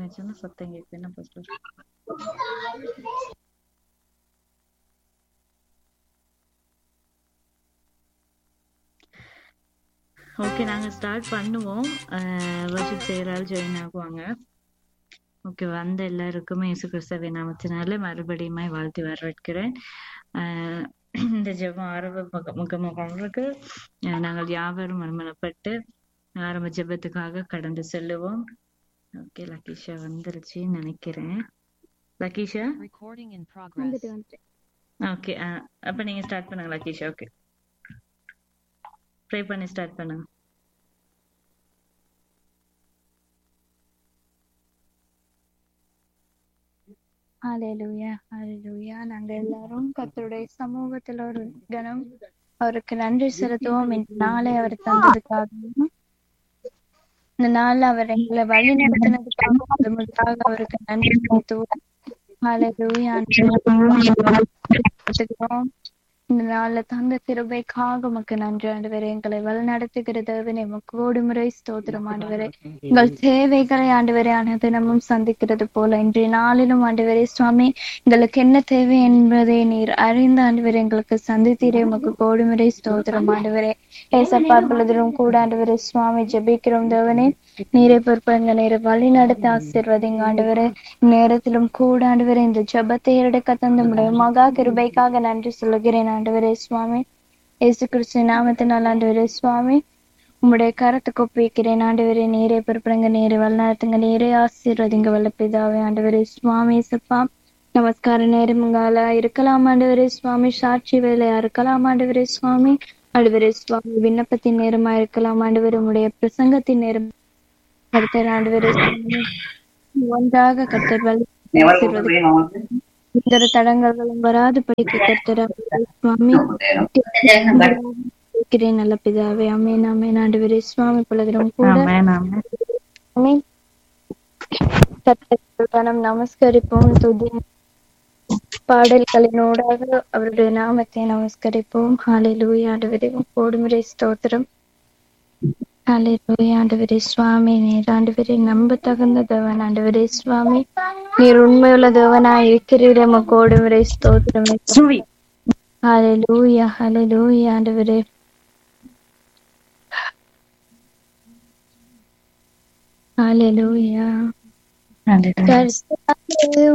சின்ன சின்ன சத்தம் கேட்கும் என்ன பாஸ்டர் ஓகே நாங்க ஸ்டார்ட் பண்ணுவோம் வர்ஷிப் செய்யறால் ஜாயின் ஆகுவாங்க ஓகே வந்த எல்லாருக்குமே இயேசு கிறிஸ்தவ நாமத்தினால மறுபடியும் வாழ்த்தி வரவேற்கிறேன் ஆஹ் இந்த ஜெபம் ஆரம்ப முக முகமுகங்களுக்கு அஹ் நாங்கள் யாவரும் மறுமணப்பட்டு ஆரம்ப ஜெபத்துக்காக கடந்து செல்லுவோம் ஓகே லக்கீஷா வந்துருச்சுன்னு நினைக்கிறேன் லக்கீஷா Recording in progress. வந்துட்டு வந்துட்டு ஓகே அப்ப நீங்க ஸ்டார்ட் பண்ணுங்க லக்கீஷா ஓகே ப்ரே பண்ணி ஸ்டார்ட் பண்ணுங்க ஹalleluya ஹalleluya நாங்க எல்லாரும் கர்த்தருடைய சமூகத்துல ஒரு கணம் அவருக்கு நன்றி செலுத்துவோம் இந்த நாளை அவர் தந்ததுக்காகவும் இந்த நாள்ல அவர் எங்களை வழி நடத்தினதுக்காக அது முதலாக அவருக்கு நன்றி செலுத்துவோம் ஹalleluya ஆண்டவரே, இந்த நாள்ல தந்த கிருபைக்காக உமக்கு நன்றி ஆண்டவரே எங்களை வழி நடத்துகிற தேவனே உமக்கு கோடி முறை ஸ்தோத்திரம் ஆண்டவரே உங்கள் தேவைகளை ஆண்டவரே அனுதினமும் சந்திக்கிறது போல இன்றைய நாளிலும் ஆண்டவரே சுவாமி எங்களுக்கு என்ன தேவை என்பதை நீர் அறிந்த ஆண்டவரே எங்களுக்கு சந்தித்தீரே உமக்கு கோடி முறை ஸ்தோத்திரம் ஆண்டவரே ஏசப்பா பொழுதிலும் கூட ஆண்டவரே சுவாமி ஜெபிக்கிறோம் தேவனே நீரை பொறுப்பங்க நீரை வழி நடத்த ஆசீர்வதிங்க ஆண்டவரே நேரத்திலும் கூட ஆண்டவரே இந்த ஜெபத்தை எடுக்க தந்த முடிய மகா கிருபைக்காக நன்றி சொல்லுகிறேன் ஆண்டவரே சுவாமி இயேசு கிறிஸ்து நாமத்தினால் ஆண்டவரே சுவாமி உம்முடைய கரத்துக்கு ஒப்பிக்கிறேன் ஆண்டவரே நீரை பொறுப்புங்க நீரை வழிநடத்துங்க நீரை ஆசீர்வதிங்க வல்ல பிதாவே ஆண்டவரே சுவாமி சப்பா நமஸ்கார நேரமுங்கால இருக்கலாம் ஆண்டவரே சுவாமி சாட்சி வேலையா இருக்கலாம் ஆண்டவரே சுவாமி ஆண்டவரே சுவாமி விண்ணப்பத்தின் நேரமா இருக்கலாம் ஆண்டவரே உம்முடைய பிரசங்கத்தின் நேரம் கர்த்தர் ஆண்டவரே சுவாமி ஒன்றாக கர்த்தர் வழி ஆசீர்வதிங்க. எந்த ஒரு தடங்கல்களும் வராது படிக்க கர்த்தர் ஆண்டவரே சுவாமி கேட்கிறேன் நல்ல பிதாவே அமேன் அமேன் ஆண்டவரே சுவாமி பொழுதும் கூட ஆமென் ஆமென் ஆமென். கர்த்தருக்கு நாம் நமஸ்கரிப்போம் துதி பாடல்களினூடாக அவருடைய நாமத்தை நமஸ்கரிப்போம் ஹalleluya ஆண்டவரே கோடுமுறை ஸ்தோத்திரம் ஹalleluya ஆண்டவரே சுவாமி நீர் ஆண்டவரே நம்ப தகுந்த தேவன் ஆண்டவரே சுவாமி நீர் உண்மையுள்ள தேவனாய் இருக்கிறீர் எம கோடுமுறை ஸ்தோத்திரம் சுவி ஹalleluya ஹalleluya ஆண்டவரே ஹalleluya Hallelujah. கர்த்தாவே